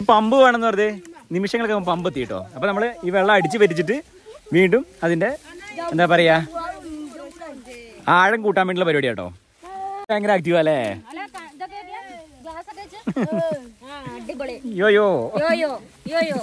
Pump വേണമെന്ന് പറഞ്ഞ് നിമിഷങ്ങളൊക്കെ മുമ്പ് പമ്പ് എത്തി കേട്ടോ അപ്പൊ നമ്മള് ഈ വെള്ളം അടിച്ച് വരിച്ചിട്ട് വീണ്ടും അതിന്റെ എന്താ പറയാ ആഴം കൂട്ടാൻ വേണ്ടിയുള്ള പരിപാടി കേട്ടോ ഭയങ്കര ആക്റ്റീവ് അല്ലേ അടിപൊളി യോ യോ യോയോ യോയോ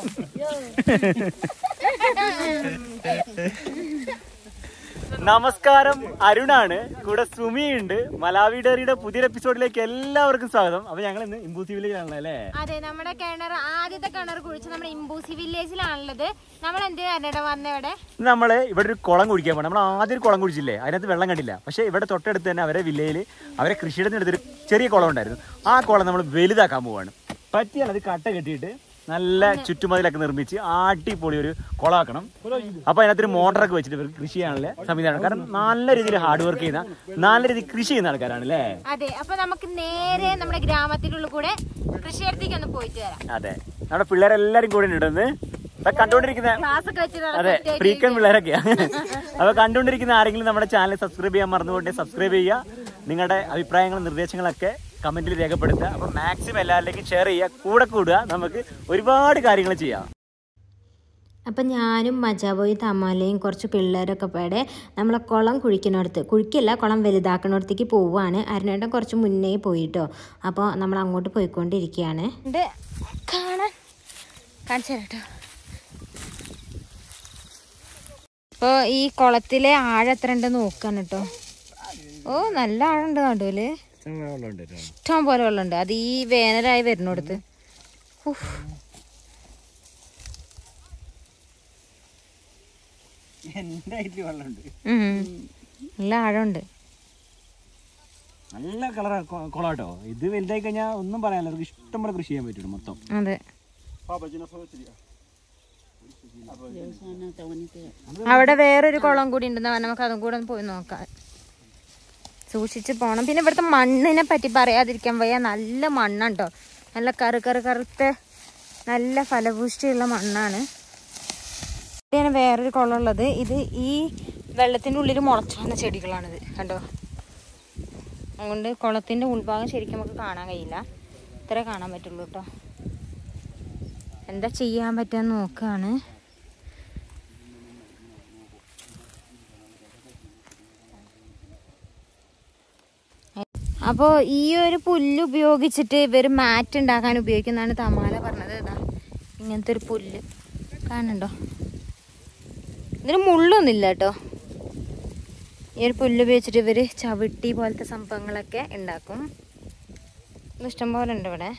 നമസ്കാരം അരുണാണ് കൂടെ സുമിയുണ്ട് മലാവി ഡയറിയുടെ പുതിയൊരു എപ്പിസോഡിലേക്ക് എല്ലാവർക്കും സ്വാഗതം അപ്പൊ ഞങ്ങൾ ഇന്ന് ഇമ്പൂസി വില്ലേജിലാണല്ലോ അല്ലേ അതെ നമ്മുടെ കിണർ ആദ്യത്തെ കിണർ കുഴിച്ച് നമ്മുടെ ഇമ്പൂസി വില്ലേജിലാണുള്ളത് നമ്മൾ എന്തിനാണ് വന്നവിടെ ഇന്ന് നമ്മള് ഇവിടെ ഒരു കുളം കുഴിക്കാൻ പോകണം നമ്മൾ ആദ്യം ഒരു കുളം കുഴിച്ചില്ലേ അതിനകത്ത് വെള്ളം കണ്ടില്ല പക്ഷേ ഇവിടെ തൊട്ടടുത്ത് തന്നെ അവരെ വില്ലയിൽ അവരെ കൃഷിയുടെ അടുത്തൊരു ചെറിയ കുളം ഉണ്ടായിരുന്നു ആ കുളം നമ്മൾ വലുതാക്കാൻ പോവാണ് പറ്റിയാൽ അത് കട്ട കെട്ടിയിട്ട് നല്ല ചുറ്റുമതിലൊക്കെ നിർമ്മിച്ച് അടിപൊളി ഒരു കുളമാക്കണം അപ്പൊ അതിനകത്തൊരു മോട്ടറൊക്കെ വെച്ചിട്ട് ഇവർക്ക് കൃഷി ചെയ്യാനുള്ള സംവിധാനം കാരണം നല്ല രീതിയിൽ ഹാർഡ് വർക്ക് ചെയ്യുന്ന നല്ല രീതിയിൽ കൃഷി ചെയ്യുന്ന ആൾക്കാരാണ് അല്ലേ അതെ അപ്പൊ നമുക്ക് നേരെ നമ്മുടെ ഗ്രാമത്തിനുള്ളിൽ കൂടെ കൃഷിയിടത്തേക്ക് ഒന്ന് പോയിട്ട് വരാം അതെ നമ്മുടെ പിള്ളേരെല്ലാരും കൂടെ ഉണ്ടെന്ന് ഇപ്പൊ കണ്ടുകൊണ്ടിരിക്കുന്ന ക്ലാസ് ഒക്കെ വെച്ച് നല്ല അതെ set ആയിട്ട് ഫ്രീക്കൻ പിള്ളേരൊക്കെയാ അപ്പൊ കണ്ടുകൊണ്ടിരിക്കുന്ന ആരെങ്കിലും നമ്മുടെ ചാനൽ സബ്സ്ക്രൈബ് ചെയ്യാൻ മറന്നുകൊണ്ട് സബ്സ്ക്രൈബ് ചെയ്യുക നിങ്ങളുടെ അഭിപ്രായങ്ങളും നിർദ്ദേശങ്ങളൊക്കെ കമന്റിൽ രേഖപ്പെടുത്തുക അപ്പൊ മാക്സിമം എല്ലാവരിലേക്കും ഷെയർ ചെയ്യുക കൂടെ കൂടുക നമുക്ക് ഒരുപാട് കാര്യങ്ങൾ ചെയ്യാം അപ്പം ഞാനും മജാബോയും തമാലയും കുറച്ച് പിള്ളേരൊക്കെ പാടെ നമ്മളെ കുളം കുഴിക്കുന്നിടത്ത് കുഴിക്കല്ല കുളം വലുതാക്കുന്നിടത്തേക്ക് പോവുകയാണ് അരുണേട്ടൻ കുറച്ച് മുന്നേ പോയിട്ടോ അപ്പോൾ നമ്മൾ അങ്ങോട്ട് പോയിക്കൊണ്ടിരിക്കുകയാണ് ഉണ്ട് കാണാൻ കാണിച്ചു തരാം കേട്ടോ ഇപ്പോൾ ഈ കുളത്തിലെ ആഴം എത്ര ഉണ്ട് നോക്കാണ് കേട്ടോ ഓ നല്ല ആഴമുണ്ട് നടുവില് ഇഷ്ടം പോലെ വെള്ളമുണ്ട് അത് ഈ വേനലായി വരുന്നിടത്ത് വെള്ളമുണ്ട് നല്ല ആഴമുണ്ട് നല്ല കളർ കുളാട്ടോ ഇത് വലുതായി കഴിഞ്ഞാൽ ഒന്നും പറയാനില്ല അവർക്ക് ഇഷ്ടം പോലെ കൃഷി ചെയ്യാൻ പറ്റും മൊത്തം അതെ അവിടെ വേറൊരു കുളം കൂടി ഉണ്ടെന്ന് പറഞ്ഞാൽ നമുക്ക് അതും കൂടെ ഒന്ന് പോയി നോക്കാം സൂക്ഷിച്ച് പോണം പിന്നെ ഇവിടുത്തെ മണ്ണിനെ പറ്റി പറയാതിരിക്കാൻ വയ്യ നല്ല മണ്ണാട്ടോ നല്ല കറു കറു കറുത്ത നല്ല ഫലപുഷ്ടിയുള്ള മണ്ണാണ് ഇവിടെയാണ് വേറൊരു കുളം ഉള്ളത് ഇത് ഈ വെള്ളത്തിൻ്റെ ഉള്ളിൽ മുളച്ചു വന്ന ചെടികളാണിത് കണ്ടോ അതുകൊണ്ട് കുളത്തിൻ്റെ ഉൾഭാഗം ശരിക്കും നമുക്ക് കാണാൻ കഴിയില്ല ഇത്രേ കാണാൻ പറ്റുള്ളൂ കേട്ടോ എന്താ ചെയ്യാൻ പറ്റുക നോക്കുകയാണ് അപ്പോൾ ഈ ഒരു പുല്ല് ഉപയോഗിച്ചിട്ട് ഇവർ മാറ്റ് ഉണ്ടാക്കാൻ ഉപയോഗിക്കുന്നതാണ് തമാല പറഞ്ഞത് ഇതാ ഇങ്ങനത്തെ ഒരു പുല്ല് കാണുന്നുണ്ടോ ഇതിന് മുള്ളൊന്നുമില്ല കേട്ടോ ഈ ഒരു പുല്ല് ഉപയോഗിച്ചിട്ട് ഇവർ ചവിട്ടി പോലത്തെ സംഭവങ്ങളൊക്കെ ഉണ്ടാക്കും ഇത് ഇഷ്ടംപോലെ ഉണ്ട് ഇവിടെ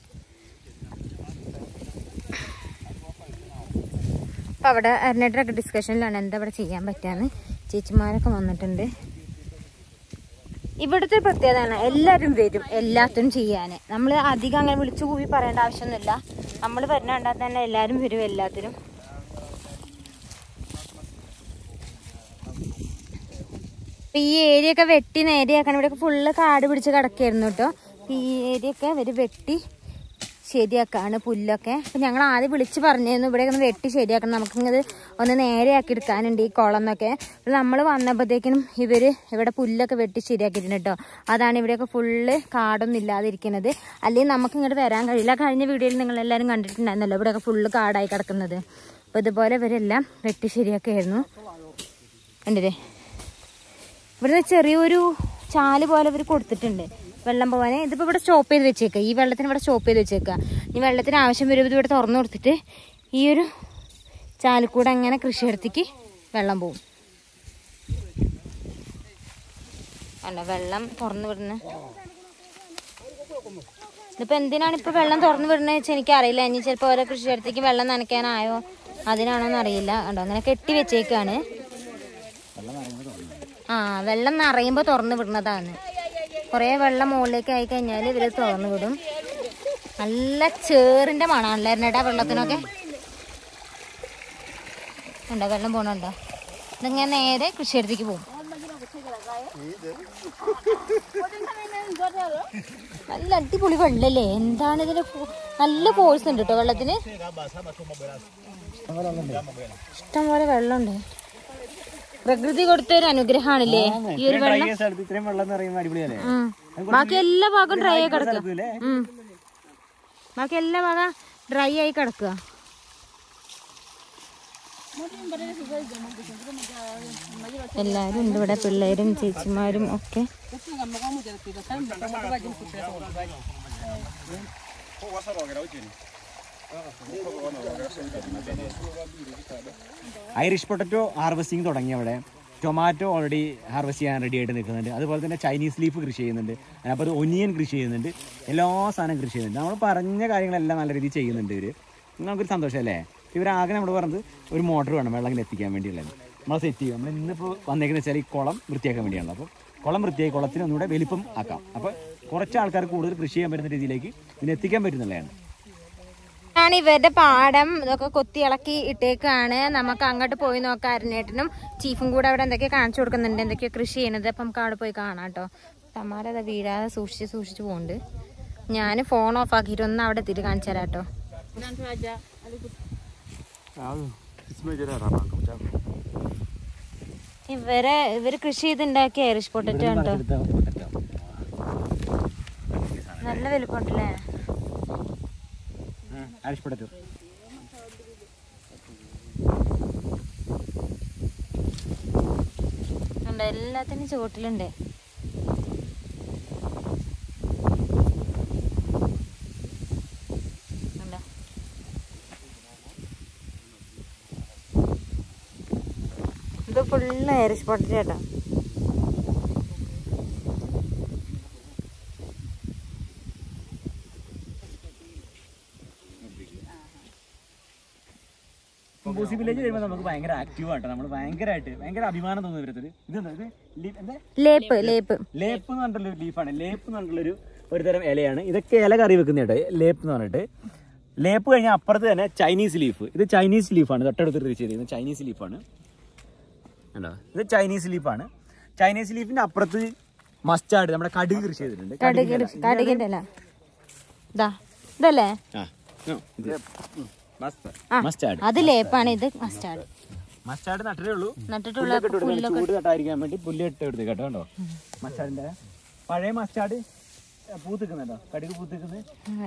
അപ്പം അവിടെ അരനേട്ടരൊക്കെ ഡിസ്കഷനിലാണ് എന്താ ഇവിടെ ചെയ്യാൻ പറ്റാന്ന് ചേച്ചിമാരൊക്കെ വന്നിട്ടുണ്ട് ഇവിടുത്തെ ഒരു പ്രത്യേകതയാണ് എല്ലാവരും വരും എല്ലാത്തിനും ചെയ്യാൻ നമ്മൾ അധികം അങ്ങനെ വിളിച്ചു കൂവി പറയേണ്ട ആവശ്യമൊന്നുമില്ല നമ്മൾ വരുന്ന കണ്ടാൽ തന്നെ എല്ലാവരും വരും എല്ലാത്തിനും ഇപ്പൊ ഈ ഏരിയ ഒക്കെ വെട്ടി നേരെയാക്കാൻ ഇവിടെ ഫുള്ള് കാട് പിടിച്ച് കിടക്കായിരുന്നു കേട്ടോ ഈ ഏരിയ ഒക്കെ ഇവര് വെട്ടി ശരിയാക്കാണ് പുല്ലൊക്കെ അപ്പം ഞങ്ങൾ ആദ്യം വിളിച്ച് പറഞ്ഞിരുന്നു ഇവിടെ ഒന്ന് വെട്ടി ശരിയാക്കണം നമുക്കിത് ഒന്ന് നേരെയാക്കി എടുക്കാനുണ്ട് ഈ കുളം എന്നൊക്കെ നമ്മൾ വന്നപ്പോഴത്തേക്കിനും ഇവർ ഇവിടെ പുല്ലൊക്കെ വെട്ടി ശരിയാക്കിയിട്ടുണ്ട് കേട്ടോ അതാണ് ഇവിടെയൊക്കെ ഫുള്ള് കാടൊന്നും ഇല്ലാതിരിക്കുന്നത് അല്ലെങ്കിൽ നമുക്ക് ഇങ്ങോട്ട് വരാൻ കഴിയില്ല കഴിഞ്ഞ വീഡിയോയിൽ നിങ്ങൾ എല്ലാവരും കണ്ടിട്ടുണ്ടായിരുന്നല്ലോ ഇവിടെയൊക്കെ ഫുള്ള് കാടായി കിടക്കുന്നത് അപ്പോൾ ഇതുപോലെ ഇവരെല്ലാം വെട്ടി ശരിയാക്കിയായിരുന്നു ഉണ്ടല്ലേ ഇവിടുന്ന് ചെറിയൊരു ചാല് പോലെ ഇവർ കൊടുത്തിട്ടുണ്ട് വെള്ളം പോകാൻ ഇതിപ്പോൾ ഇവിടെ സ്റ്റോപ്പ് ചെയ്ത് വെച്ചേക്കുക ഈ വെള്ളത്തിന് ഇവിടെ സ്റ്റോപ്പ് ചെയ്ത് വെച്ചേക്കുക ഈ വെള്ളത്തിന് ആവശ്യം വരുമ്പോൾ ഇത് ഇവിടെ തുറന്നു കൊടുത്തിട്ട് ഈ ഒരു ചാലിക്കൂടെ അങ്ങനെ കൃഷിയിടത്തേക്ക് വെള്ളം പോകും അല്ല വെള്ളം തുറന്നു വിടുന്ന ഇതിപ്പോൾ എന്തിനാണ് ഇപ്പോൾ വെള്ളം തുറന്നു വിടുന്നത് വെച്ചാൽ എനിക്കറിയില്ല ഇനി ചിലപ്പോൾ ഓരോ കൃഷിയിടത്തേക്ക് വെള്ളം നനയ്ക്കാനായോ അതിനാണോന്ന് അറിയില്ല കണ്ടോ അങ്ങനെ കെട്ടി വെച്ചേക്കാണ് ആ വെള്ളം നിറയുമ്പോൾ തുറന്നു വിടുന്നതാണ് കുറേ വെള്ളം മുകളിലേക്ക് ആയി കഴിഞ്ഞാൽ ഇവർ തുറന്നു വിടും നല്ല ചേറിന്റെ മണാണല്ലേ എണ്ണയുടെ വെള്ളത്തിനൊക്കെ ഉണ്ടോ വെള്ളം പോണുണ്ടോ ഇതിങ്ങനെ നേരെ കൃഷിയിടത്തേക്ക് പോകും നല്ല അടിപൊളി വെള്ളല്ലേ എന്താണ് ഇതിന് ഫോ- നല്ല ഫോഴ്സ് ഉണ്ട് കേട്ടോ വെള്ളത്തിന് ഇഷ്ടംപോലെ വെള്ളമുണ്ട് പ്രകൃതി കൊടുത്ത ഒരു അനുഗ്രഹമാണല്ലേ ഈ ഒരു വെള്ളം സ്ഥലത്ത് ഇത്രയും വെള്ളം എന്ന് പറയുമ്പോൾ അടിപൊളിയല്ലേ ഉം. ബാക്കി എല്ലാ ഭാഗവും ഡ്രൈ ആയി കിടക്കുക സ്ഥലത്തല്ലേ ഉം. ബാക്കി എല്ലാ ഭാഗം ഡ്രൈ ആയി കിടക്കുക എല്ലാരും ഉണ്ട് ഇവിടെ പിള്ളേരും ചേച്ചിമാരും ഒക്കെ ഐറിഷ് പൊട്ടറ്റോ ഹാർവെസ്റ്റിംഗ് തുടങ്ങി അവിടെ ടൊമാറ്റോ ഓൾറെഡി ഹാർവെസ്റ്റ് ചെയ്യാൻ റെഡി ആയിട്ട് നിൽക്കുന്നുണ്ട് അതുപോലെ തന്നെ ചൈനീസ് ലീഫ് കൃഷി ചെയ്യുന്നുണ്ട് അതിനപ്പുറത്ത് ഒനിയൻ കൃഷി ചെയ്യുന്നുണ്ട് എല്ലാ സാധനം കൃഷി ചെയ്യുന്നുണ്ട് നമ്മൾ പറഞ്ഞ കാര്യങ്ങളെല്ലാം നല്ല രീതിയിൽ ചെയ്യുന്നുണ്ട് ഇവർ നമുക്കൊരു സന്തോഷമല്ലേ ഇവരാകെ നമ്മൾ പറഞ്ഞത് ഒരു മോട്ടർ വേണം വെള്ളം എത്തിക്കാൻ വേണ്ടിയുള്ളത് നമ്മൾ സെറ്റ് ചെയ്യും നമ്മൾ ഇന്നിപ്പോൾ വന്നേക്കുന്നത് വെച്ചാൽ ഈ കുളം വൃത്തിയാക്കാൻ വേണ്ടിയാണല്ലോ അപ്പോൾ കുളം വൃത്തിയായി കുളത്തിന് ഒന്നുകൂടെ വലിപ്പം ആക്കാം അപ്പോൾ കുറച്ച് ആൾക്കാർ കൂടുതൽ കൃഷി ചെയ്യാൻ പറ്റുന്ന രീതിയിലേക്ക് ഇതിനെ എത്തിക്കാൻ പറ്റുന്നുള്ളതാണ് ആണ് ഇവരുടെ പാടം ഇതൊക്കെ കൊത്തി ഇളക്കി ഇട്ടേക്കാണ് നമുക്ക് അങ്ങോട്ട് പോയി നോക്കാം അരുണേട്ടനും ചീഫും കൂടെ അവിടെ എന്തൊക്കെയോ കാണിച്ചു കൊടുക്കുന്നുണ്ട് എന്തൊക്കെയോ കൃഷി ചെയ്യണത് അപ്പം നമുക്ക് അവിടെ പോയി കാണാം കേട്ടോ തമാര അത് വീഴാതെ സൂക്ഷിച്ച് സൂക്ഷിച്ച് പോകുന്നുണ്ട് ഞാൻ ഫോൺ ഓഫ് ആക്കിയിട്ട് ഒന്ന് അവിടെ എത്തിയിട്ട് കാണിച്ചു തരാം കേട്ടോ ഇവരെ ഇവര് കൃഷി ചെയ്തുണ്ടാക്കിയ ഐറിഷ് പൊട്ടറ്റോ ഉണ്ടോ നല്ല വലുപ്പമുണ്ടല്ലേ ഐറിഷ് പൊട്ടറ്റോ ഉണ്ട് എല്ലാത്തിനും ചുവട്ടിലുണ്ട് ഉണ്ടോ? ഇത് ഫുള്ള് ഐറിഷ് പൊട്ടറ്റോ കേട്ടോ കമ്പോസി വില്ലേജ് വരുമ്പോൾ നമുക്ക് ഭയങ്കര ആക്റ്റീവ് ആട്ടോ നമ്മൾ ഭയങ്കരമായിട്ട് ഭയങ്കര അഭിമാനം തോന്നുന്ന ഇവരത്തിൽ ഇതെന്താ ഇത് ലീ- എന്താ ലേപ്പ് ലേപ്പ് ലേപ്പ് എന്ന് പറഞ്ഞിട്ടുള്ള ഒരു ലീഫാണ് ലേപ്പ് എന്ന് പറഞ്ഞിട്ടുള്ളൊരു ഒരു തരം ഇലയാണ് ഇതൊക്കെ ഇല കറി വെക്കുന്ന കേട്ടോ ലേപ്പ് എന്ന് പറഞ്ഞിട്ട് ലേപ്പ് കഴിഞ്ഞാൽ അപ്പുറത്ത് തന്നെ ചൈനീസ് ലീഫ് ഇത് ചൈനീസ് ലീഫാണ് തൊട്ടടുത്ത് കൃഷി ചെയ്തിരിക്കുന്നത് ചൈനീസ് ലീഫാണ് കണ്ടോ ഇത് ചൈനീസ് ലീഫാണ് ചൈനീസ് ലീഫിന്റെ അപ്പുറത്ത് മസ്റ്റാർഡ് നമ്മുടെ കടുക് കൃഷി ചെയ്തിട്ടുണ്ട് കടുക് കടുകിന്റെ അല്ല ഇതാ ഇതല്ലേ മസ്റ്റാർഡ് അത് ലേപ്പാണ് ഇത് മസ്റ്റാർഡ് മസ്റ്റാർഡ് നട്ടേ ഉള്ളൂ നട്ടിട്ടുള്ള പുല്ലൊക്കെ ഇട്ട് കൊടുക്കണം. ചൂട് തട്ടാതിരിക്കാൻ വേണ്ടി പുല്ല് ഇട്ട് എടുത്ത് കേട്ടോ കണ്ടോ മസ്റ്റാർഡിന്റെ പഴയ മസ്റ്റാർഡ് പൂത്തിക്കുന്നുണ്ടോ കടുക് പൂത്തിക്കുന്നത്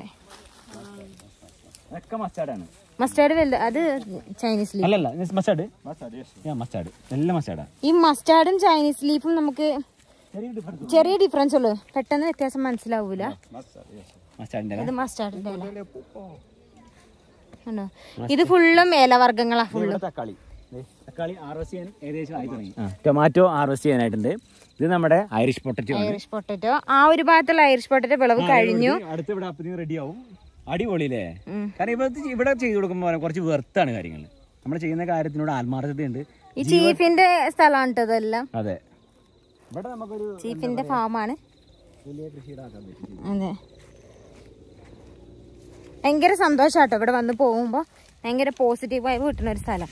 അതൊക്കെ മസ്റ്റാർഡാണ് മസ്റ്റാർഡ് വലുത് അത് ചൈനീസ് ലീഫ് അല്ലല്ല മസ്റ്റാർഡ് മസ്റ്റാർഡ് എല്ലാം മസ്റ്റാർഡാ ഈ മസ്റ്റാർഡും ചൈനീസ് ലീഫും നമുക്ക് ചെറിയ ഡിഫറൻസ് ചെറിയ ഡിഫറൻസ് ഉള്ളു പെട്ടെന്ന് വ്യത്യാസം മനസ്സിലാവൂല മസ്റ്റാർഡിന്റെ ഇത് മസ്റ്റാർഡിന്റെ ഇല കണ്ടോ? ഇത് ഫുള്ളും ഇലവർഗ്ഗങ്ങളാ ഫുള്ളും ഇവിടെ തക്കാളി ദേ, തക്കാളി ഹാർവെസ്റ്റ് ചെയ്യാൻ ഏകദേശം ആയി തുടങ്ങി ടൊമാറ്റോ ഹാർവെസ്റ്റ് ചെയ്യാനായിട്ടുണ്ട് ഇത് നമ്മുടെ ഐറിഷ് പൊട്ടറ്റോ ആണ് ഐറിഷ് പൊട്ടറ്റോ ആ ഒരു ഭാഗത്തുള്ള ഐറിഷ് പൊട്ടറ്റോ വിളവ് കഴിഞ്ഞു അടുത്ത ഇവിടെ അപ്പത്തിന് റെഡി ആവും അടിപൊളിയില്ലേ ഉം. കാരണം ഇവിടെ ഇവിടെ ചെയ്ത് കൊടുക്കുമ്പോൾ കുറച്ച് വെർത്താണ് കാര്യങ്ങൾ നമ്മൾ ചെയ്യുന്ന കാര്യത്തിനോട് ആത്മാർത്ഥതയുണ്ട് ഈ ചീഫിന്റെ സ്ഥലമാണ് കേട്ടോ ഇതെല്ലാം അതെ ഇവിടെ നമുക്കൊരു ചീഫിന്റെ ഫാമാണ് വലിയ കൃഷിയുടെ ആക്കാൻ പറ്റും അതെ ഭയങ്കര സന്തോഷാട്ടോ ഇവിടെ വന്ന് പോകുമ്പോ ഭയങ്കര പോസിറ്റീവായി കിട്ടുന്ന ഒരു സ്ഥലം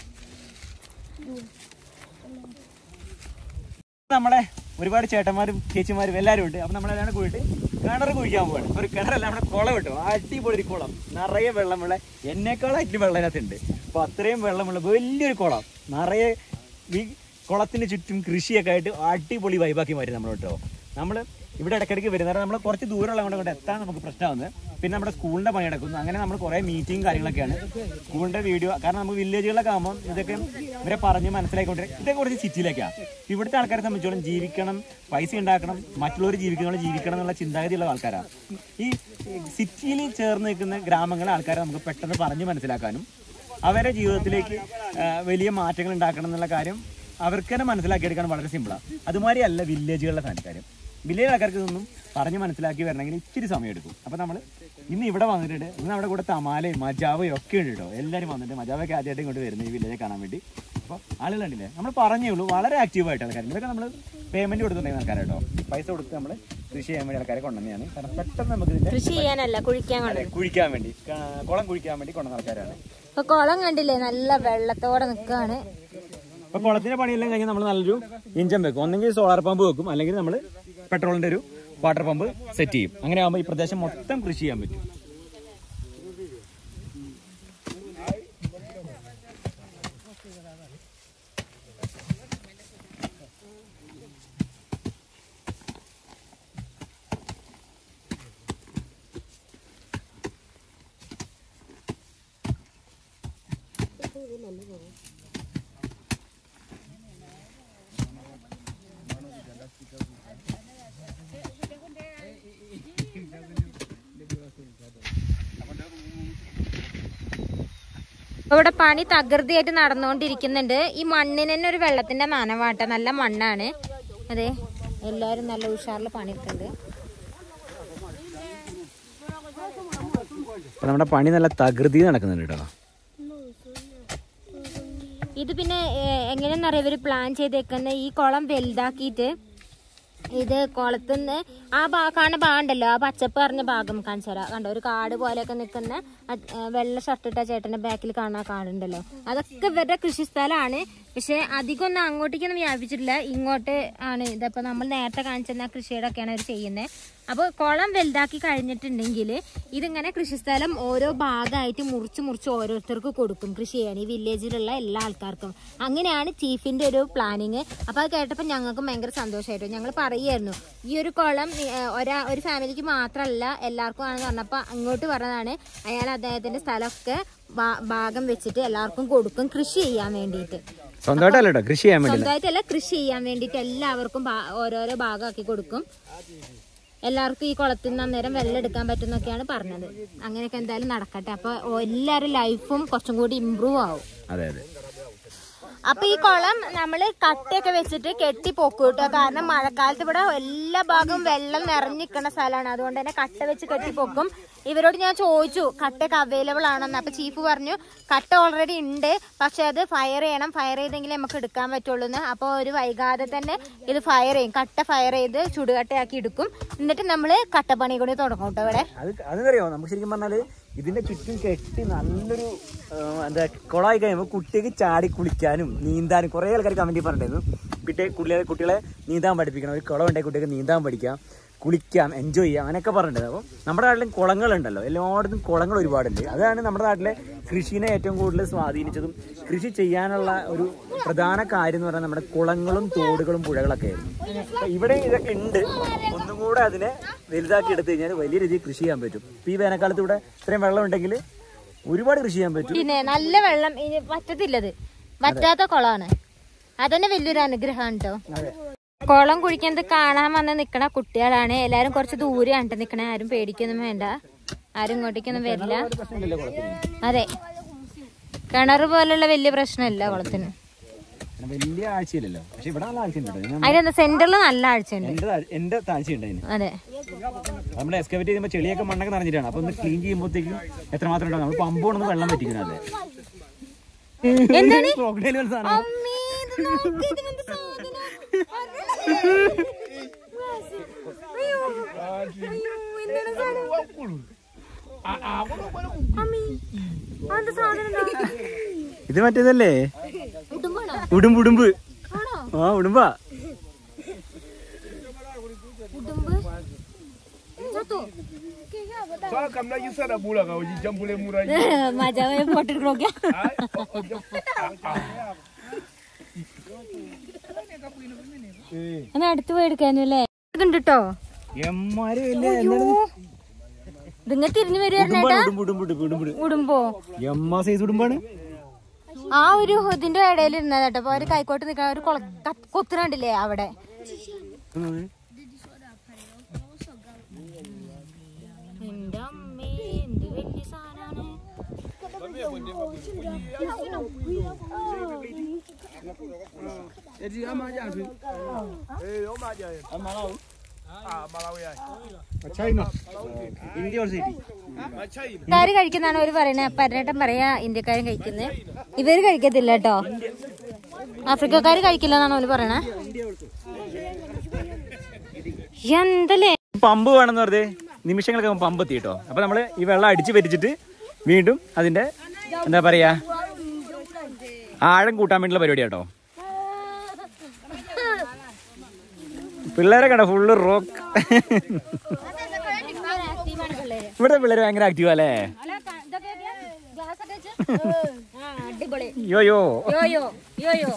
നമ്മളെ ഒരുപാട് ചേട്ടന്മാരും ചേച്ചിമാരും എല്ലാവരും ഉണ്ട് അപ്പം നമ്മളെല്ലാം പോയിട്ട് കിണർ കുഴിക്കാൻ പോവാണ് ഒരു കിണറല്ല നമ്മുടെ കുളം കിട്ടും അടിപൊളി ഒരു കുളം നിറയെ വെള്ളമുള്ള എന്നെക്കാളായിട്ട് വെള്ളം ഇതിനകത്തുണ്ട് അപ്പോൾ അത്രയും വെള്ളമുള്ള വലിയൊരു കുളം നിറയെ ഈ കുളത്തിന് ചുറ്റും കൃഷിയൊക്കെ ആയിട്ട് അടിപൊളി വൈബാക്കി മാറ്റി നമ്മൾ കേട്ടോ നമ്മൾ ഇവിടെ ഇടയ്ക്കിടയ്ക്ക് വരുന്നത് നമ്മൾ കുറച്ച് ദൂരമുള്ള കൊണ്ട് കൊണ്ട് എത്താൻ നമുക്ക് പ്രശ്നമാകുന്നത് പിന്നെ നമ്മുടെ സ്കൂളിൻ്റെ പണി നടക്കുന്നു അങ്ങനെ നമ്മൾ കുറേ മീറ്റിംഗ് കാര്യങ്ങളൊക്കെയാണ് സ്കൂളിൻ്റെ വീഡിയോ കാരണം നമുക്ക് വില്ലേജുകളിലൊക്കെ ആകുമ്പോൾ ഇതൊക്കെ ഇവരെ പറഞ്ഞ് മനസ്സിലാക്കിക്കൊണ്ടിരിക്കും ഇതൊക്കെ കുറച്ച് സിറ്റിയിലേക്കാണ് ഇവിടുത്തെ ആൾക്കാരെ സംബന്ധിച്ചോളം ജീവിക്കണം പൈസ ഉണ്ടാക്കണം മറ്റുള്ളവർ ജീവിക്കുന്നവരെ ജീവിക്കണം എന്നുള്ള ചിന്താഗതിയുള്ള ആൾക്കാരാണ് ഈ സിറ്റിയിൽ ചേർന്ന് നിൽക്കുന്ന ഗ്രാമങ്ങളിലെ ആൾക്കാരെ നമുക്ക് പെട്ടെന്ന് പറഞ്ഞ് മനസ്സിലാക്കാനും അവരെ ജീവിതത്തിലേക്ക് ആ, വലിയ മാറ്റങ്ങൾ ഉണ്ടാക്കണം എന്നുള്ള കാര്യം അവർക്ക് തന്നെ മനസ്സിലാക്കിയെടുക്കാൻ വളരെ സിമ്പിളാണ് അതുമാതിരി അല്ല വില്ലേജുകളിലെ കാര്യം വില്ലേജ് ആൾക്കാർക്ക് ഇതൊന്നും പറഞ്ഞ് മനസ്സിലാക്കി വരണമെങ്കിൽ ഇച്ചിരി സമയം എടുക്കും അപ്പോൾ നമ്മൾ ഇന്ന് ഇവിടെ വന്നിട്ടുണ്ട് ഇന്ന് നമ്മുടെ കൂടെ തമാലയും മജാവയും ഒക്കെ ഉണ്ട് കേട്ടോ എല്ലാവരും വന്നിട്ട് മജാവൊക്കെ ആദ്യമായിട്ട് ഇങ്ങോട്ട് വരുന്നത് ഈ വില്ലേജ് കാണാൻ വേണ്ടി അപ്പോൾ ആളുകൾ കണ്ടില്ലേ നമ്മൾ പറഞ്ഞേ ഉള്ളൂ വളരെ ആക്റ്റീവായിട്ട് ആൾക്കാർ ഇതൊക്കെ നമ്മൾ പേയ്മെന്റ് കൊടുത്തിട്ടുണ്ടെങ്കിൽ ആൾക്കാരോ പൈസ കൊടുത്ത് നമ്മൾ കൃഷി ചെയ്യാൻ വേണ്ടി ആൾക്കാരെ കൊണ്ടുവന്നെയാണ് കാരണം പെട്ടെന്ന് നമുക്ക് ഇതിന്റെ കൃഷി ചെയ്യാനല്ല കുഴിക്കാൻ കൊണ്ട് അതെ, കുഴിക്കാൻ വേണ്ടി ക- കുളം കുഴിക്കാൻ വേണ്ടി കൊണ്ടുവന്ന ആൾക്കാരാണ് ഇപ്പൊ കുളം കണ്ടില്ലേ നല്ല വെള്ളത്തോടെ നിക്കാണ് അപ്പൊ കുളത്തിന്റെ പണിയെല്ലാം കഴിഞ്ഞാൽ നമ്മൾ നല്ലൊരു ഇഞ്ചൻ വെക്കും ഒന്നെങ്കിൽ സോളാർ പമ്പ് വെക്കും അല്ലെങ്കിൽ നമ്മൾ പെട്രോളിന്റെ ഒരു വാട്ടർ പമ്പ് സെറ്റ് ചെയ്യും അങ്ങനെ ആകുമ്പോൾ ഈ പ്രദേശം മൊത്തം കൃഷി ചെയ്യാൻ പറ്റും ഇപ്പൊ ഇവിടെ പണി തകൃതിയായിട്ട് നടന്നുകൊണ്ടിരിക്കുന്നുണ്ട് ഈ മണ്ണിന് തന്നെ ഒരു വെള്ളത്തിന്റെ നനവാട്ട നല്ല മണ്ണാണ് അതെ എല്ലാരും നല്ല ഉഷാറിൽ പണിയെടുക്കുന്നുണ്ട് അപ്പൊ നമ്മുടെ പണി നല്ല തകൃതി നടക്കുന്നുണ്ട് കേട്ടോ ഇത് പിന്നെ എങ്ങനെയെന്നറിയാം ഇവര് പ്ലാൻ ചെയ്തേക്കുന്ന ഈ കുളം വലുതാക്കിയിട്ട് ഇത് കുളത്തുനിന്ന് ആ ഭാ കാണുന്ന ഭാഗം ഉണ്ടല്ലോ ആ പച്ചപ്പ് പറഞ്ഞ ഭാഗം കാണിച്ചു തരാം കണ്ടോ ഒരു കാട് പോലെയൊക്കെ നിൽക്കുന്ന അത്, ഏ, വെള്ള ഷർട്ട് ഇട്ട ചേട്ടന്റെ ബാക്കിൽ കാണുന്ന ആ കാടുണ്ടല്ലോ അതൊക്കെ ഇവരുടെ കൃഷിസ്ഥലമാണ് പക്ഷെ അധികം ഒന്നും അങ്ങോട്ടേക്കൊന്നും വ്യാപിച്ചിട്ടില്ല ഇങ്ങോട്ട് ആണ് ഇതിപ്പോ നമ്മൾ നേരത്തെ കാണിച്ചെന്ന കൃഷിയുടെ ഒക്കെയാണ് അവർ ചെയ്യുന്നത് അപ്പോൾ കുളം വലുതാക്കി കഴിഞ്ഞിട്ടുണ്ടെങ്കിൽ ഇതിങ്ങനെ കൃഷിസ്ഥലം ഓരോ ഭാഗമായിട്ട് മുറിച്ച് മുറിച്ച് ഓരോരുത്തർക്ക് കൊടുക്കും കൃഷി ചെയ്യാൻ ഈ വില്ലേജിലുള്ള എല്ലാ ആൾക്കാർക്കും അങ്ങനെയാണ് ചീഫിന്റെ ഒരു പ്ലാനിങ് അപ്പോൾ അത് കേട്ടപ്പോൾ ഞങ്ങൾക്കും ഭയങ്കര സന്തോഷമായിരുന്നു ഞങ്ങൾ പറയായിരുന്നു ഈ ഒരു കുളം ഏഹ്, ഒരാ ഒരു ഫാമിലിക്ക് മാത്രമല്ല എല്ലാവർക്കും ആണെന്ന് പറഞ്ഞപ്പോൾ അങ്ങോട്ട് പറഞ്ഞതാണ് അയാൾ അദ്ദേഹത്തിന്റെ സ്ഥലമൊക്കെ ഭാ- ഭാഗം വെച്ചിട്ട് എല്ലാവർക്കും കൊടുക്കും കൃഷി ചെയ്യാൻ വേണ്ടിയിട്ട് സ്വന്തമായിട്ടല്ല കേട്ടോ കൃഷി ചെയ്യാൻ വേണ്ടിയില്ല സ്വന്തമായിട്ടല്ല കൃഷി ചെയ്യാൻ വേണ്ടിയിട്ട് എല്ലാവർക്കും ഭാ- ഓരോരോ ഭാഗമാക്കി കൊടുക്കും എല്ലാവർക്കും ഈ കുളത്തിൽ നിന്ന് അന്നേരം വെള്ളം എടുക്കാൻ പറ്റുന്നൊക്കെയാണ് പറഞ്ഞത് അങ്ങനെയൊക്കെ എന്തായാലും നടക്കട്ടെ അപ്പൊ എല്ലാവരും ലൈഫും കുറച്ചും കൂടി ഇമ്പ്രൂവ് ആവും അതെ അതെ അപ്പൊ ഈ കുളം നമ്മള് കട്ടയൊക്കെ വെച്ചിട്ട് കെട്ടി പൊക്കും കേട്ടോ കാരണം മഴക്കാലത്ത് ഇവിടെ എല്ലാ ഭാഗവും വെള്ളം നിറഞ്ഞിരിക്കുന്ന സ്ഥലമാണ് അതുകൊണ്ട് തന്നെ കട്ട വെച്ച് കെട്ടി പൊക്കും ഇവരോട് ഞാൻ ചോദിച്ചു കട്ടയൊക്കെ അവൈലബിൾ ആണെന്ന് അപ്പൊ ചീഫ് പറഞ്ഞു കട്ട ഓൾറെഡി ഉണ്ട് പക്ഷെ അത് ഫയർ ചെയ്യണം ഫയർ ചെയ്തെങ്കിലേ നമുക്ക് എടുക്കാൻ പറ്റുള്ളൂ എന്ന് അപ്പോൾ ഒരു വൈകാതെ തന്നെ ഇത് ഫയർ ചെയ്യും കട്ട ഫയർ ചെയ്ത് ചുടുകട്ടയാക്കി എടുക്കും എന്നിട്ട് നമ്മൾ കട്ടപ്പണി കൂടി തുടങ്ങും കേട്ടോ ഇവിടെ അത് അതെന്നറിയോ നമുക്ക് ശരിക്കും പറഞ്ഞാല് ഇതിന്റെ ചുറ്റും കെട്ടി നല്ലൊരു ആ, എന്താ കുളമായി കഴിയുമ്പോൾ കുട്ടിക്ക് ചാടി കുളിക്കാനും നീന്താനും കുറേ ആൾക്കാർ കമന്റിൽ പറഞ്ഞിട്ടുണ്ടായിരുന്നു കുട്ടിയെ കുട്ടികളെ കുട്ടികളെ നീന്താൻ പഠിപ്പിക്കണം ഒരു കുളം ഉണ്ടെങ്കിൽ കുട്ടികൾക്ക് നീന്താൻ പഠിക്കാം കുളിക്കാം എൻജോയ് ചെയ്യാം അങ്ങനെയൊക്കെ പറഞ്ഞിട്ടുണ്ട് അപ്പോൾ നമ്മുടെ നാട്ടിലും കുളങ്ങളുണ്ടല്ലോ എല്ലായിടത്തും കുളങ്ങൾ ഒരുപാടുണ്ട് അതാണ് നമ്മുടെ നാട്ടിലെ കൃഷിനെ ഏറ്റവും കൂടുതൽ സ്വാധീനിച്ചതും കൃഷി ചെയ്യാനുള്ള ഒരു പ്രധാന കാര്യം എന്ന് പറഞ്ഞാൽ നമ്മുടെ കുളങ്ങളും തോടുകളും പുഴകളൊക്കെ ആയിരുന്നു അപ്പൊ ഇവിടെ ഇതൊക്കെ ഉണ്ട് ഒന്നും കൂടെ അതിനെ വലുതാക്കി എടുത്തു കഴിഞ്ഞാൽ വലിയ രീതിയിൽ കൃഷി ചെയ്യാൻ പറ്റും ഇപ്പൊ ഈ വേനൽക്കാലത്ത് ഇവിടെ ഇത്രയും വെള്ളം ഉണ്ടെങ്കിൽ ഒരുപാട് കൃഷി ചെയ്യാൻ പറ്റും പിന്നെ നല്ല വെള്ളം ഇനി പറ്റത്തില്ലത് വറ്റാത്ത കുളമാണ് അതന്നെ വലിയൊരു അനുഗ്രഹമാണ് കേട്ടോ കുളം കുഴിക്കുന്നത് കാണാൻ വന്ന് നിക്കണ കുട്ടികളാണ് എല്ലാരും കുറച്ച് ദൂരെ ആണ് നിക്കണേ ആരും പേടിക്കൊന്നും വേണ്ട ആരും ഇങ്ങോട്ടേക്കൊന്നും വരില്ല പ്രശ്നമില്ലല്ലോ കുളത്തിന് അതെ കിണർ പോലുള്ള വലിയ പ്രശ്നമില്ല കുളത്തിന് അങ്ങനെ വലിയ ആഴ്ചയില്ലല്ലോ പക്ഷെ ഇവിടെ നല്ല ആഴ്ച ഉണ്ട് കേട്ടോ. ഞാൻ- അതിനെന്താ സെന്ററിൽ നല്ല ആഴ്ചയുണ്ട് എന്റെ താഴ്- എന്റെ താഴ്ചയുണ്ട് അതിന് അതെ നമ്മൾ എക്സ്കവേറ്റ് ചെയ്യുമ്പോൾ ചെളിയൊക്കെ മണ്ണൊക്കെ നിറഞ്ഞിട്ടാണ് അപ്പൊ ഒന്ന് ക്ലീൻ ചെയ്യുമ്പോഴത്തേക്കും എത്രമാത്രം ഉണ്ടാവും നമ്മൾ പമ്പ് കൊണ്ടൊന്ന് വെള്ളം പറ്റിക്കുന്നത് എന്താണ് ക്രോക്കഡൈൽ പോലെ സാധനം അമ്മേ, ഇത് നോക്ക്, ഇതിനെന്ത് സാധനം? അയ്യോ, അയ്യോ, എന്താണ് സാധനം? അമ്മേ, അതെന്താ സാധനം ഇതാ? ഇത് മറ്റേതല്ലേ ഉടുമ്പാണോ? ഉടുമ്പ് ഉടുമ്പ് ആണോ? ആ ഉടുമ്പാ ഉടുമ്പ്? ചത്തോ? Só kam na yisa da bula ga waji jambule mura yi. മജാവേ പോട്ടിട്ട് നോക്കിയാ എന്നാ അടുത്ത് പോയി എടുക്കാനല്ലേ ഇതുണ്ട് കേട്ടോ എമ്മാര് വലിയ ഇതിങ്ങ തിരിഞ്ഞു വരുവായിരുന്നേട്ടാ ഉടുമ്പ് ഉടുമ്പ് ഉടുമ്പ് ഉടുമ്പ് ഉടുമ്പോ എമ്മ സൈസ് ഉടുമ്പാണ് ആ ഒരു ഇതിന്റെ ഇടയിൽ ഇരുന്നത് കേട്ടോ അപ്പൊ ഒരു കൈക്കോട്ട് നിൽക്കാൻ ഒരു കൊള കത്ത് കൊത്തുന്നുണ്ടില്ലേ അവിടെ എന്റെ അമ്മേ എന്ത് വലിയ സാധനാണ് ഇന്ത്യക്കാര് കഴിക്കുന്നതാണ് അവര് പറയുന്നത് പരട്ടം പറയാ ഇന്ത്യക്കാരും കഴിക്കുന്നത് ഇവര് കഴിക്കത്തില്ല കേട്ടോ ആഫ്രിക്കക്കാര് കഴിക്കില്ല എന്നാണ് അവര് പറയണേ എന്തല്ലേ പമ്പ് വേണമെന്ന് പറഞ്ഞ് നിമിഷങ്ങൾക്ക് മുമ്പ് പമ്പ് എത്തി കേട്ടോ അപ്പൊ നമ്മള് ഈ വെള്ളം അടിച്ച് പറ്റിച്ചിട്ട് വീണ്ടും അതിന്റെ എന്താ പറയാ ആഴം കൂട്ടാൻ വേണ്ടിയുള്ള പരിപാടി കേട്ടോ പിള്ളേരെ കണ്ടോ ഫുള്ള് റോക്ക് ഇവിടുത്തെ പിള്ളേര് ഭയങ്കര ആക്റ്റീവ് അല്ലേ അടിപൊളി യോ യോ യോയോ യോയോ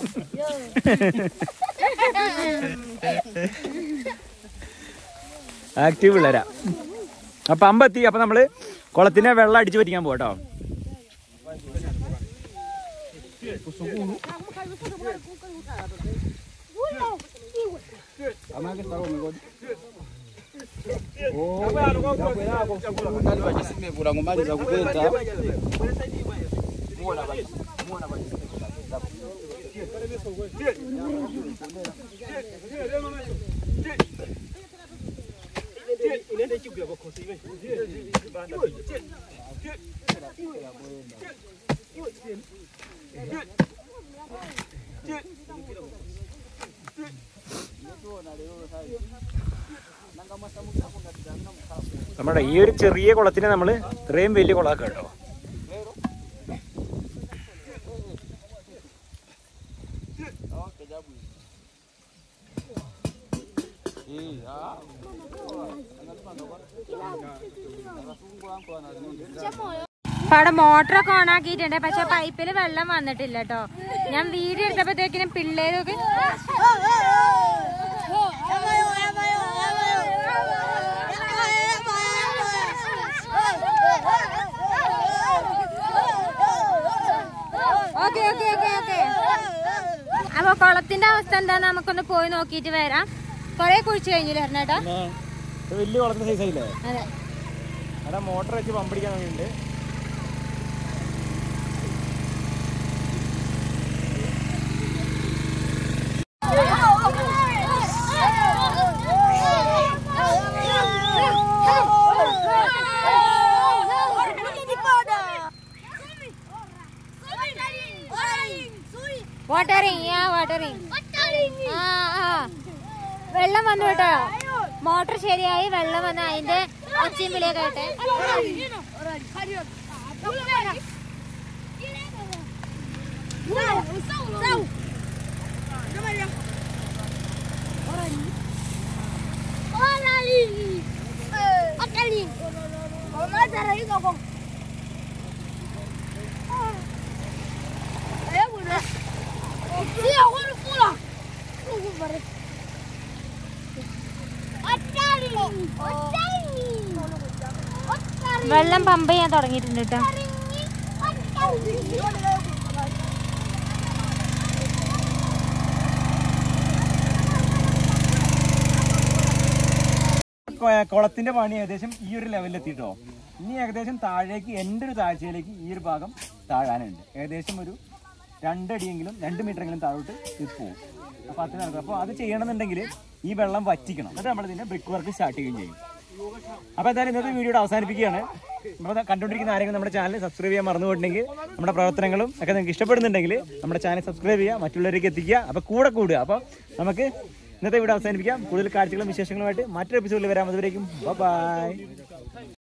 ആക്റ്റീവ് പിള്ളേരാ അപ്പൊ അമ്പെത്തി അപ്പൊ നമ്മള് കുളത്തിന്റെ വെള്ളം അടിച്ചു പറ്റിക്കാൻ പോട്ടോ നമ്മുടെ ഈ ഒരു ചെറിയ കുളത്തിനെ നമ്മൾ ഇത്രയും വലിയ കുളമാക്കുക കേട്ടോ അപ്പൊ അവിടെ മോട്ടറൊക്കെ ഓൺ ആക്കിയിട്ടുണ്ട് പക്ഷെ പൈപ്പിൽ വെള്ളം വന്നിട്ടില്ല കേട്ടോ ഞാൻ വീഡിയോ എടുത്തപ്പോഴത്തേക്കിനും പിള്ളേരൊക്കെ ഓക്കെ ഓക്കെ ഓക്കെ ഓക്കെ അപ്പൊ കുളത്തിന്റെ അവസ്ഥ എന്താ നമുക്കൊന്ന് പോയി നോക്കിയിട്ട് വരാം കൊറേ കുഴിച്ചു കഴിഞ്ഞില്ലേ ഹരണേട്ടാ വലിയ കുളത്തിന്റെ സൈസ് ആയില്ലേ അതെ അവിടെ മോട്ടർ വെച്ച് പമ്പടിക്കാൻ വേണ്ടിയിട്ട് വാട്ടറിങ് ആ വാട്ടറിങ് ആ ആ വെള്ളം വന്നു കേട്ടോ മോട്ടർ ശരിയായി വെള്ളം വന്ന് അതിന്റെ ഒച്ചയും വിളിയൊക്കെ കേട്ടെ വെള്ളം പമ്പ് ചെയ്യാൻ തുടങ്ങിയിട്ടുണ്ട് കേട്ടോ കൊ- കുളത്തിന്റെ പണി ഏകദേശം ഈ ഒരു ലെവലിൽ എത്തിയിട്ടോ ഇനി ഏകദേശം താഴേക്ക് എൻ്റെ ഒരു താഴ്ചയിലേക്ക് ഈ ഒരു ഭാഗം താഴാനുണ്ട് ഏകദേശം ഒരു രണ്ടടിയെങ്കിലും രണ്ട് മീറ്ററെങ്കിലും താഴോട്ട് ഇത് പോകും അപ്പോൾ അത് നടക്കും അപ്പോൾ അത് ചെയ്യണമെന്നുണ്ടെങ്കിൽ ഈ വെള്ളം വറ്റിക്കണം എന്നിട്ട് നമ്മൾ ഇതിന്റെ ബ്രിക്ക് വർക്ക് സ്റ്റാർട്ട് ചെയ്യുകയും ചെയ്യും അപ്പോൾ എന്തായാലും ഇന്നത്തെ വീഡിയോയുടെ അവസാനിപ്പിക്കുകയാണ് അപ്പോൾ കണ്ടുകൊണ്ടിരിക്കുന്ന ആരെങ്കിലും നമ്മുടെ ചാനൽ സബ്സ്ക്രൈബ് ചെയ്യാൻ മറന്നുപോയിട്ടുണ്ടെങ്കിൽ നമ്മുടെ പ്രവർത്തനങ്ങളും ഒക്കെ നിങ്ങൾക്ക് ഇഷ്ടപ്പെടുന്നുണ്ടെങ്കിൽ നമ്മുടെ ചാനൽ സബ്സ്ക്രൈബ് ചെയ്യുക മറ്റുള്ളവരേക്ക് എത്തിക്കുക അപ്പോൾ കൂടെ കൂടുക അപ്പോൾ നമുക്ക് ഇന്നത്തെ വീഡിയോ അവസാനിപ്പിക്കാം കൂടുതൽ കാഴ്ചകളും വിശേഷങ്ങളുമായിട്ട് മറ്റൊരു എപ്പിസോഡിൽ വരാം അതുവരേക്കും ബൈ